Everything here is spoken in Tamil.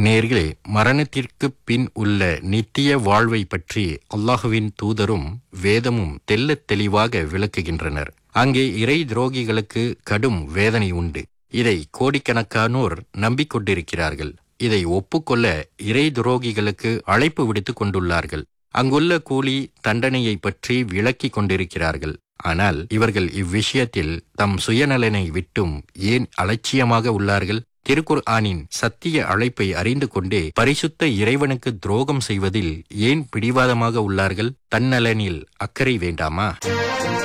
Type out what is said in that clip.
நேர்களே மரணத்திற்கு பின் உள்ள நித்திய வாழ்வை பற்றி அல்லாஹுவின் தூதரும் வேதமும் தெள்ளத் தெளிவாக விளக்குகின்றனர் அங்கே இறை துரோகிகளுக்கு கடும் வேதனை உண்டு இதை கோடிக்கணக்கானோர் நம்பிக்கொண்டிருக்கிறார்கள் இதை ஒப்புக்கொள்ள இறை துரோகிகளுக்கு அழைப்பு விடுத்துக் கொண்டுள்ளார்கள் அங்குள்ள கூலி தண்டனையை பற்றி விளக்கிக் கொண்டிருக்கிறார்கள் ஆனால் இவர்கள் இவ்விஷயத்தில் தம் சுயநலனை விட்டும் ஏன் அலட்சியமாக உள்ளார்கள் திருக்குர் ஆனின் சத்திய அழைப்பை அறிந்து கொண்டே பரிசுத்த இறைவனுக்கு துரோகம் செய்வதில் ஏன் பிடிவாதமாக உள்ளார்கள் தன்னலனில் அக்கறை வேண்டாமா